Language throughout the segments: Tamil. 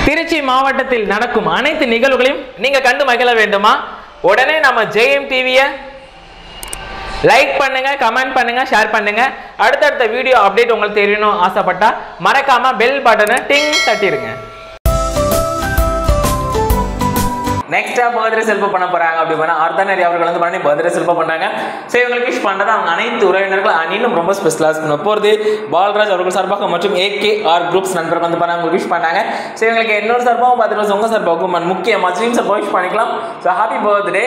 திருச்சி மாவட்டத்தில் நடக்கும் அனைத்து நிகழ்வுகளையும் நீங்க கண்டு மகிழ வேண்டுமா உடனே நம்ம ஜெயம் டிவியை லைக் பண்ணுங்க கமெண்ட் பண்ணுங்க ஷேர் பண்ணுங்க அடுத்தடுத்த வீடியோ அப்டேட் உங்களுக்கு தெரியணும் ஆசைப்பட்டா மறக்காம பெல் பட்டனை டிங் தட்டிடுங்க நெக்ஸ்டா பர்த்டே செல்ஃப பண்ண போறாங்க அப்படி பண்ணா ஆர்த்தனரி அவர்கள் வந்து பண்ணி பர்த்டே செல்ஃப பண்ணாங்க ஸோ இவங்களுக்கு விஷ் பண்ணது அவங்க அனைத்து உறவினர்கள் அணிலும் ரொம்ப ஸ்பெஷலாக பண்ண போகிறது பால்ராஜ் அவர்கள் சார்பாக மற்றும் ஏகே ஆர் குரூப்ஸ் நண்பர்கள் வந்து பண்ணாங்க உங்களுக்கு விஷ் பண்ணாங்க ஸோ இவங்களுக்கு இன்னொரு சார்பாகவும் பார்த்துட்டு உங்க சார்பாகவும் முக்கியமாக ஸ்ட்ரீம் சார்பாக விஷ் பண்ணிக்கலாம் ஸோ ஹாப்பி பர்த்டே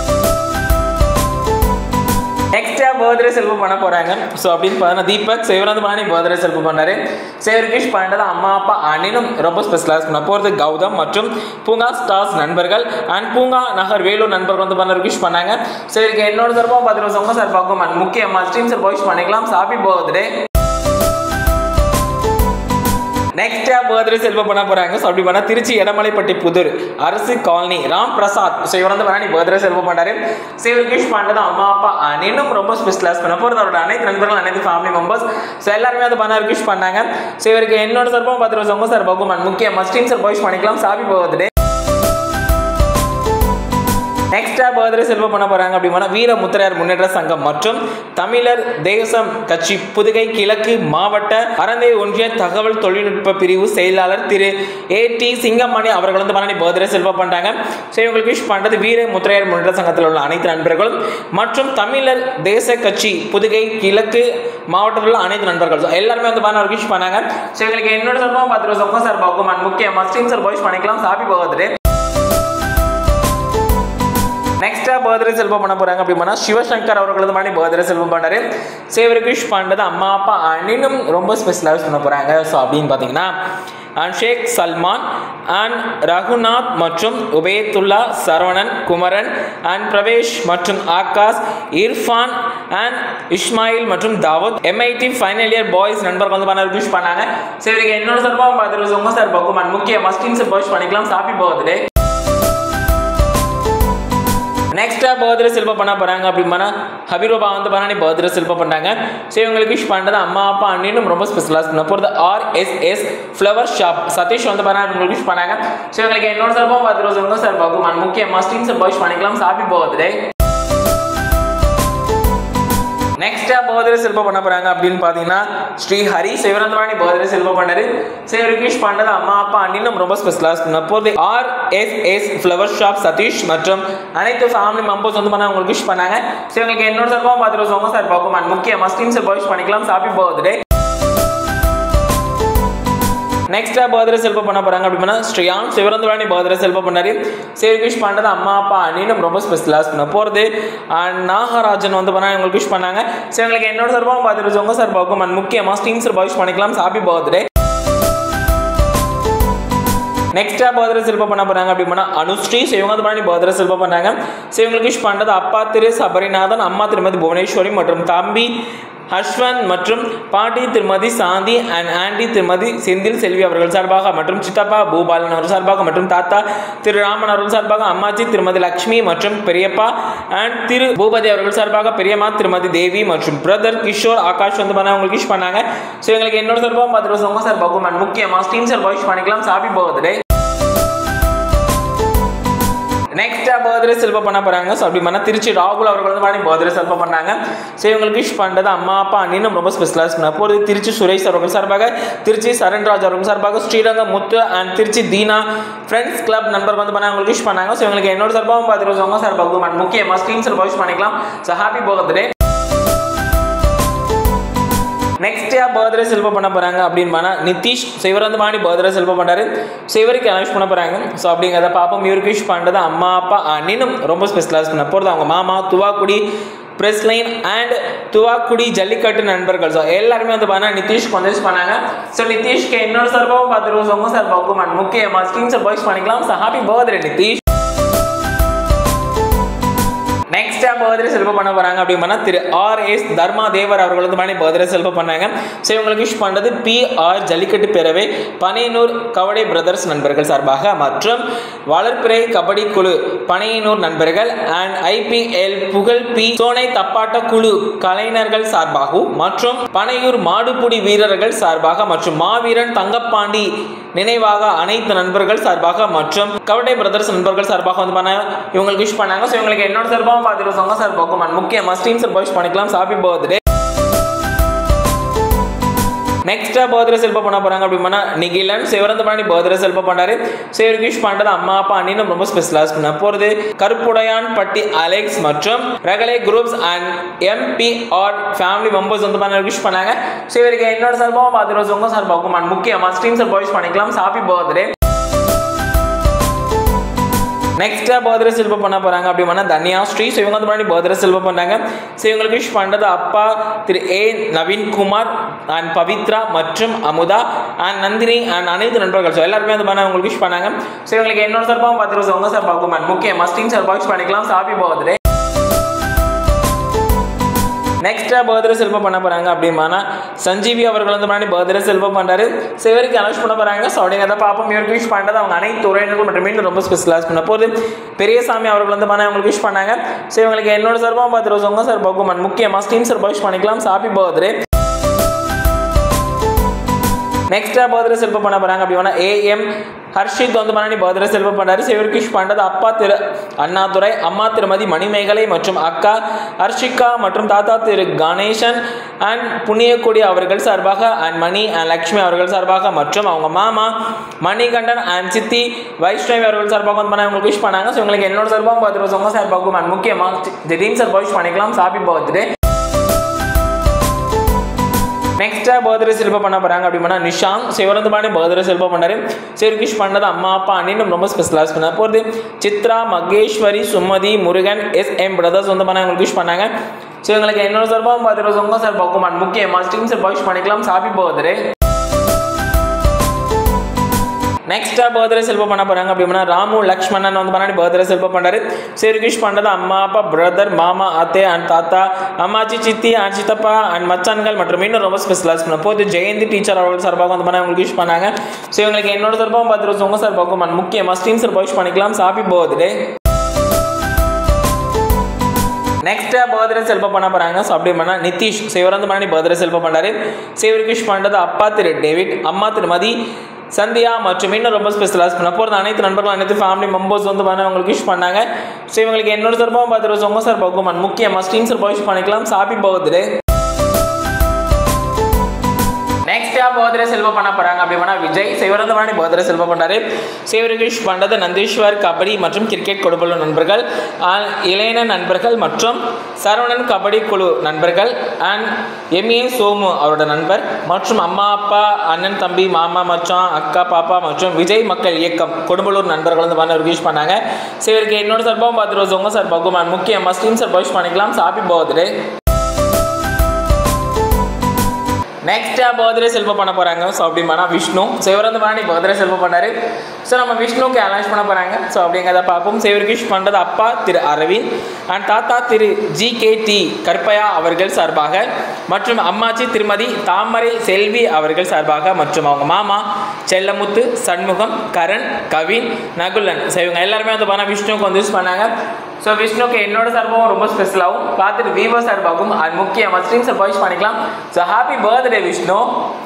நெக்ஸ்டா பர்த்டே செல்வம் பண்ண போறாங்க ஸோ அப்படின்னு பார்த்தீங்கன்னா தீபக் ஸோ இவர் வந்து பண்ணி பர்த்டே செல்வம் பண்ணாரு ஸோ இவருக்கு விஷ் பண்ணது அம்மா அப்பா அண்ணனும் ரொம்ப ஸ்பெஷலாக பண்ண போகிறது கௌதம் மற்றும் பூங்கா ஸ்டார்ஸ் நண்பர்கள் அண்ட் பூங்கா நகர் வேலூர் நண்பர்கள் வந்து பண்ண விஷ் பண்ணாங்க ஸோ இவருக்கு என்னோட சார்பாகவும் பார்த்துட்டு உங்க சார்பாகவும் and முக்கியமாக ஸ்ட்ரீம் சார் விஷ் பண்ணிக்கலாம் ஹாப்பி பர்த்டே நெக்ஸ்டா பர்த்டே செல்வ பண்ண போறாங்க ஸோ அப்படி பண்ணா திருச்சி எடமலைப்பட்டி புதூர் அரசு காலனி ராம் பிரசாத் ஸோ இவர் வந்து பண்ணி பர்த்டே செல்வ பண்ணாரு ஸோ இவருக்கு விஷ் பண்ணது அம்மா அப்பா அண்ணனும் ரொம்ப ஸ்பெஷலாக பண்ண போகிறது அவரோட அனைத்து நண்பர்கள் அனைத்து ஃபேமிலி மெம்பர்ஸ் ஸோ எல்லாருமே வந்து பண்ண விஷ் பண்ணாங்க ஸோ இவருக்கு என்னோட சார்பாகவும் பத்து வருஷம் உங்க சார்பாகவும் and முக்கிய மஸ்டின் சார் விஷ் பண்ணிக்கலாம் சாபி பர்த்டே நெக்ஸ்டா பர்த்டே செல்வம் பண்ண போறாங்க அப்படின்னா வீர முத்திரையர் முன்னேற்ற சங்கம் மற்றும் தமிழர் தேசம் கட்சி புதுகை கிழக்கு மாவட்ட அறந்தை ஒன்றிய தகவல் தொழில்நுட்ப பிரிவு செயலாளர் திரு ஏ டி சிங்கமணி அவர்கள் வந்து பண்ணி பர்த்டே செல்வம் பண்றாங்க ஸோ இவங்களுக்கு விஷ் பண்றது வீர முத்திரையர் முன்னேற்ற சங்கத்தில் உள்ள அனைத்து நண்பர்களும் மற்றும் தமிழர் தேச கட்சி புதுகை கிழக்கு மாவட்டத்தில் உள்ள அனைத்து நண்பர்கள் So, எல்லாருமே வந்து பண்ண விஷ் பண்ணாங்க ஸோ இவங்களுக்கு என்னோட சார்பாகவும் பத்து வருஷம் உங்க சார்பாகவும் and முக்கிய மஸ்டின் சார் விஷ் பண்ணிக்கலாம் ஹாப்பி பர்த்டே நெக்ஸ்டா பர்த்டே செல்வம் பண்ண போறாங்க அப்படின்னா சிவசங்கர் அவர்கள் வந்து பண்ணி பர்த்டே செல்வம் பண்ணாரு சேவருக்கு விஷ் பண்ணது அம்மா அப்பா அண்ணனும் ரொம்ப ஸ்பெஷலாக பண்ண போறாங்க ஸோ அப்படின்னு பார்த்தீங்கன்னா அண்ட் ஷேக் சல்மான் அண்ட் ரகுநாத் மற்றும் உபயத்துல்லா சரவணன் குமரன் அண்ட் பிரவேஷ் மற்றும் ஆகாஷ் இர்ஃபான் அண்ட் இஸ்மாயில் மற்றும் Dawood MIT final year boys நண்பர்கள் வந்து பண்ண விஷ் பண்ணாங்க சரி என்னோட சார்பாகவும் பார்த்துட்டு உங்க சார்பாகவும் and முக்கிய மஸ்டின் சார் விஷ் பண்ணிக்கலாம் ஹாப்பி பர்த்டே நெக்ஸ்டா பர்த்டே செல்ப பண்ண போறாங்க அப்படின்னா ஹபிரோபா வந்து பண்ணி பர்த்டே செல்ப பண்ணாங்க ஸோ இவங்களுக்கு விஷ் பண்ணுறது அம்மா அப்பா அண்ணினும் ரொம்ப ஸ்பெஷலாக பண்ண போகிறது ஆர்எஸ்எஸ் ஃப்ளவர் ஷாப் சதீஷ் வந்து பண்ண உங்களுக்கு விஷ் பண்ணாங்க ஸோ இவங்களுக்கு என்னோட சார்பாக பத்து ரோஸ் உங்க சார்பாகும் and முக்கிய மஸ்டின் சார் விஷ் பண்ணிக்கலாம் ஹாப்பி பர்த்டே நெக்ஸ்டா பர்த்டே செல்ப பண்ண போறாங்க அப்படின்னு பாத்தீங்கன்னா ஸ்ரீ ஹரி சிவரந்தவாணி பர்த்டே செல்ப பண்ணாரு சிவருக்கு விஷ் பண்ணது அம்மா அப்பா அண்ணினும் ரொம்ப ஸ்பெஷலாக பண்ண போது R S S flower shop Sathish மற்றும் அனைத்து ஃபேமிலி மெம்பர்ஸ் வந்து பண்ண உங்களுக்கு விஷ் பண்ணாங்க ஸோ உங்களுக்கு என்னோட சார்பாகவும் பார்த்துட்டு உங்க சார் பார்க்கும் and முக்கிய மஸ்டின் சார் விஷ் பண்ணிக்கலாம் ஹாப்பி பர்த்டே நெக்ஸ்டா பர்த்டே செல்ப பண்ண போறாங்க அப்படின்னா ஸ்ரீயான் சிவரந்தவாணி பர்த்டே செல்ப பண்ணாரு சரி விஷ் பண்ணது அம்மா அப்பா அண்ணினும் ரொம்ப ஸ்பெஷலாக பண்ண போகிறது அண்ட் நாகராஜன் வந்து பண்ணா உங்களுக்கு விஷ் பண்ணாங்க சரி உங்களுக்கு என்னோட சார்பாகவும் பார்த்துட்டு உங்க சார்பாகவும் and முக்கியமாக ஸ்டீம் சார் விஷ் பண்ணிக்கலாம் ஹாப்பி பர்த்டே நெக்ஸ்டா பர்த்டே செல்ப பண்ண போறாங்க அப்படின்னா அனுஸ்ரீ ஸோ இவங்க வந்து பண்ணி பர்த்டே செல்ப பண்ணாங்க ஸோ இவங்களுக்கு விஷ் பண்ணது அப்பா திரு சபரிநாதன் அம்மா திருமதி புவனேஸ்வரி மற்றும் தம்பி ஹர்ஷ்வந்த் மற்றும் பாட்டி திருமதி சாந்தி அண்ட் ஆண்டி திருமதி செந்தில் செல்வி அவர்கள் சார்பாக மற்றும் சித்தப்பா பூபாலன் அவர்கள் சார்பாக மற்றும் தாத்தா திரு ராமன் அவர்கள் சார்பாக அம்மாச்சி திருமதி லக்ஷ்மி மற்றும் பெரியப்பா அண்ட் திரு பூபதி அவர்கள் சார்பாக பெரியம்மா திருமதி தேவி மற்றும் பிரதர் கிஷோர் ஆகாஷ் வந்து பண்ண அவங்களுக்கு விஷ் பண்ணாங்க ஸோ எங்களுக்கு என்னோட சார்பாக பத்து வருஷம் உங்க சார்பாகவும் and முக்கியமாக ஸ்டீம் சார் விஷ் பண்ணிக்கலாம் ஹாப்பி பர்த்டே நெக்ஸ்டா பர்த்டே செல்ப பண்ண போறாங்க ஸோ அப்படி பண்ணா திருச்சி ராகுல் அவர்கள் வந்து பண்ணி பர்த்டே செல்ப பண்ணாங்க ஸோ இவங்களுக்கு விஷ் பண்ணது அம்மா அப்பா அண்ணினும் ரொம்ப ஸ்பெஷலாக பண்ண போகிறது திருச்சி சுரேஷ் அவர்கள் சார்பாக திருச்சி சரண்ராஜ் அவர்கள் சார்பாக Srirangam Muthu and Trichy Deena friends club நண்பர் வந்து பண்ண அவங்களுக்கு விஷ் பண்ணாங்க ஸோ இவங்களுக்கு என்னோட சார்பாகவும் பார்த்துட்டு உங்க சார்பாகவும் and முக்கியமாக ஸ்டீம் சார் விஷ் பண்ணிக்கலாம் ஸோ ஹாப்பி பர்த்டே நெக்ஸ்ட் யார் பர்த்டே செல்ப பண்ண போறாங்க அப்படின்னு நிதிஷ் ஸோ இவர் வந்து மாடி பர்த்டே செல்ப பண்ணாரு ஸோ இவருக்கு அனௌன்ஸ் பண்ண போறாங்க ஸோ அப்படிங்கிறத பார்ப்போம் இவருக்கு விஷ் பண்ணுறது அம்மா அப்பா அண்ணினும் ரொம்ப ஸ்பெஷலாக பண்ண போகிறது அவங்க மாமா Thuvakudi press line and Thuvakudi jallikattu நண்பர்கள் ஸோ எல்லாருமே வந்து பார்த்தா நிதிஷ்க்கு வந்து விஷ் பண்ணாங்க ஸோ நிதிஷ்க்கு இன்னொரு சார்பாகவும் பார்த்துருவோம் உங்க சார்பாகவும் and முக்கியமாக ஸ்டீம் சார் விஷ் பண்ணிக்கலாம் ஸோ ஹாப்பி பர்த்டே நிதிஷ் நெக்ஸ்டா பர்த்டே செலிப்ரேட் பண்ண போறாங்க அப்படின்னா திரு ஆர் எஸ் தர்மா தேவர் அவர்கள் வந்து பண்ணி பர்த்டே செலிப்ரேட் பண்ணாங்க ஸோ இவங்களுக்கு விஷ் பண்ணது பி ஆர் ஜல்லிக்கட்டு பேரவை பனையனூர் கவடை பிரதர்ஸ் நண்பர்கள் சார்பாக மற்றும் வளர்ப்பிறை கபடி குழு பனையனூர் நண்பர்கள் அண்ட் ஐபிஎல் புகழ் பி சோனை தப்பாட்ட குழு கலைஞர்கள் சார்பாகவும் மற்றும் பனையூர் மாடுபுடி வீரர்கள் சார்பாக மற்றும் மாவீரன் தங்கப்பாண்டி நினைவாக அனைத்து நண்பர்கள் சார்பாக மற்றும் கவடை பிரதர்ஸ் நண்பர்கள் சார்பாக வந்து பண்ண இவங்களுக்கு விஷ் பண்ணாங்க ஸோ இவங்களுக்கு என்னோட சார்பாகவும் பார்த்துட்டு சொங்க சார் பகுமான் முக்கியமாக ஸ்டீம் சார் விஷ் பண்ணிக்கலாம் ஹாப்பி பர்த்டே நெக்ஸ்டா பர்த்டே செல்ப பண்ண போறாங்க அப்படின்னா நிகிலன் சிவரந்தபாணி பர்த்டே செல்ப பண்ணாரு ஸோ இவருக்கு விஷ் பண்றது அம்மா அப்பா அண்ணின்னு ரொம்ப ஸ்பெஷலாக பண்ண போறது கருப்புடையான் பட்டி அலெக்ஸ் மற்றும் ரகலே groups and MPR family members வந்து பண்ண விஷ் பண்ணாங்க ஸோ இவருக்கு என்னோட சார்பாகவும் பார்த்துட்டு உங்க சார்பாகவும் முக்கியமாக ஸ்ட்ரீம் சார் விஷ் பண்ணிக்கலாம் ஹாப்பி பர்த்டே நெக்ஸ்ட்டாக பர்த்டே செல்வம் பண்ண போகிறாங்க அப்படின்னா தன்யா ஸ்ரீ ஸோ இவங்க வந்து முன்னாடி பர்த்டே செல்வம் பண்ணாங்க ஸோ இவங்களுக்கு விஷ் பண்ணுறது அப்பா திரு ஏ நவீன்குமார் அண்ட் பவித்ரா மற்றும் அமுதா அண்ட் நந்தினி அண்ட் அனைத்து நண்பர்கள் ஸோ எல்லாருமே வந்து பண்ண உங்களுக்கு விஷ் பண்ணாங்க ஸோ இவங்களுக்கு என்னோட சார்பாகவும் பார்த்துட்டு உங்கள் சார்பாகும் அண்ட் முக்கியமாக ஸ்டீம் சார்பாக விஷ் பண்ணிக்கலாம் ஹாப்பி பர்த்டே நெக்ஸ்ட்டாக பர்த்டே செல்வம் பண்ண போகிறாங்க அப்படின்னா சஞ்சீவி அவர்கள் வந்து முன்னாடி பர்த்டே செல்வம் பண்ணுறாரு ஸோ இவருக்கு அனௌன்ஸ் பண்ண போகிறாங்க ஸோ அப்படிங்கிறத பார்ப்போம் இவருக்கு விஷ் பண்ணுறது அவங்க அனைத்து துறையினர்கள் மற்றும் மீண்டும் ரொம்ப ஸ்பெஷலாக பண்ண போகுது பெரியசாமி அவர்கள் வந்து பண்ண அவங்களுக்கு விஷ் பண்ணாங்க ஸோ இவங்களுக்கு என்னோட சார்பாக பார்த்துட்டு உங்கள் சார் பகுமன் முக்கியமாக ஸ்டீம் சார் விஷ் பண்ணிக்கலாம் ஹாப்பி பர்த்டே நெக்ஸ்ட்டாக பர்த்டே செல்வம் பண்ண போகிறாங்க அப்படின்னா ஏஎம் ஹர்ஷித் வந்து பண்ணி பர்த்டே செல்வம் பண்ணாரு ஸோ இவருக்கு விஷ் பண்ணுறது அப்பா திரு அண்ணாதுரை அம்மா திருமதி மணிமேகலை மற்றும் அக்கா ஹர்ஷிகா மற்றும் தாத்தா திரு கணேசன் அண்ட் புண்ணியக்குடி அவர்கள் சார்பாக அண்ட் மணி அண்ட் லக்ஷ்மி அவர்கள் சார்பாக மற்றும் அவங்க மாமா மணிகண்டன் அண்ட் சித்தி வைஷ்ணவி அவர்கள் சார்பாக வந்து பண்ண உங்களுக்கு விஷ் பண்ணாங்க ஸோ உங்களுக்கு என்னோட சார்பாக பார்த்துட்டு உங்கள் சார்பாகவும் அண்ட் முக்கியமாக திடீர்னு சார்பாக விஷ் பண்ணிக்கலாம் ஹாப்பி பர்த்டே நெக்ஸ்ட்டாக பர்த்டே செல்ப பண்ண போகிறாங்க அப்படின்னா நிஷாங் சிவரந்தபாணி பர்த்டே செல்ப பண்ணாரு சரி விஷ் பண்ணது அம்மா அப்பா அண்ணின்னு ரொம்ப ஸ்பெஷலாக பண்ண போகிறது Chitra Maheswari Sumathi Murugan S M brothers வந்து பண்ண உங்களுக்கு விஷ் பண்ணாங்க ஸோ எங்களுக்கு என்னோட சார்பாக பார்த்துட்டு உங்கள் சார் பகுமான் முக்கியமாக ஸ்டீம் சார் விஷ் பண்ணிக்கலாம் ஹாப்பி பர்த்டே நெக்ஸ்ட்டாக பர்த்டே செல்பம் பண்ண போகிறாங்க அப்படின்னா ராமு லக்ஷ்மணன் வந்து பண்ணி பர்த்டே செல்பம் பண்ணுறாரு சரி விஷ் பண்ணுறது அம்மா அப்பா பிரதர் மாமா அத்தை அண்ட் தாத்தா அம்மாச்சி சித்தி அண்ட் சித்தப்பா அண்ட் மச்சான்கள் மற்றும் இன்னும் ரொம்ப ஸ்பெஷலாக பண்ண போது ஜெயந்தி டீச்சர் அவர்கள் சார்பாக வந்து பண்ண அவங்களுக்கு விஷ் பண்ணாங்க ஸோ இவங்களுக்கு என்னோட சார்பாகவும் பார்த்துட்டு உங்கள் சார்பாகவும் அண்ட் முக்கியமாக ஸ்டீம் சார் விஷ் பண்ணிக்கலாம் ஹாப்பி பர்த்டே நெக்ஸ்ட்டாக பர்த்டே செல்பம் பண்ண போகிறாங்க ஸோ அப்படி பண்ணால் நிதிஷ் ஸோ இவர் வந்து பண்ணி பர்த்டே செல்பம் பண்ணாரு ஸோ இவருக்கு விஷ் பண்ணுறது அப்பா திரு டேவிட் அம்மா திருமதி சந்தியா மற்றும் இன்னும் ரொம்ப ஸ்பெஷலாக பண்ண போகிறது அனைத்து நண்பர்கள் அனைத்து ஃபேமிலி மெம்பர்ஸ் வந்து பண்ண அவங்களுக்கு விஷ் பண்ணாங்க ஸோ இவங்களுக்கு என்னோட சார்பாகவும் பார்த்துட்டு உங்கள் சார் பகுமான் முக்கியமாக ஸ்டீம் சார் விஷ் பண்ணிக்கலாம் ஹாப்பி பர்த்டே நெக்ஸ்ட்டாக பர்த்டே செல்வம் பண்ண போகிறாங்க அப்படின்னா விஜய் சிவரந்தமணி பர்த்டே செல்வம் பண்ணாரு சிவருக்கு விஷ் பண்ணுறது நந்தீஸ்வர் கபடி மற்றும் கிரிக்கெட் கொடுப்பள்ள நண்பர்கள் and இளைய நண்பர்கள் மற்றும் சரவணன் கபடி குழு நண்பர்கள் அண்ட் எம்ஏ சோமு அவரோட நண்பர் மற்றும் அம்மா அப்பா அண்ணன் தம்பி மாமா மச்சான் அக்கா பாப்பா மற்றும் விஜய் மக்கள் இயக்கம் கொடும்பலூர் நண்பர்கள் வந்து பண்ண விஷ் பண்ணாங்க ஸோ இவருக்கு என்னோட சார்பாகவும் பார்த்துட்டு உங்கள் சார் பகுமான் முக்கியமாக ஸ்டீம் சார் விஷ் பண்ணிக்கலாம் ஹாப்பி பர்த்டே நெக்ஸ்ட்டாக பர்த்டே செல்வம் பண்ண போகிறாங்க ஸோ அப்படின்னா விஷ்ணு ஸோ இவர் வந்து பண்ணி பர்த்டே செல்வம் பண்ணாரு ஸோ நம்ம விஷ்ணுக்கு அனௌன்ஸ் பண்ண போகிறாங்க ஸோ அப்படிங்கிறத பார்ப்போம் ஸோ இவருக்கு விஷ் பண்ணுறது அப்பா திரு அரவிந்த் அண்ட் தாத்தா திரு ஜி கே டி கற்பயா அவர்கள் சார்பாக மற்றும் அம்மாச்சி திருமதி தாமரை செல்வி அவர்கள் சார்பாக மற்றும் அவங்க மாமா செல்லமுத்து சண்முகம் கரண் கவின் நகுலன் ஸோ இவங்க எல்லாருமே வந்து பண்ண விஷ்ணுக்கு வந்து யூஸ் பண்ணாங்க ஸோ விஷ்ணுக்கு என்னோட சார்பாகவும் ரொம்ப ஸ்பெஷலாகவும் பார்த்துட்டு வீவோ சார்பாகவும் அது முக்கியமாக ஸ்ட்ரீம் சார் வாய்ஸ் பண்ணிக்கலாம் ஸோ ஹாப்பி பர்த்டே விஷ்ணு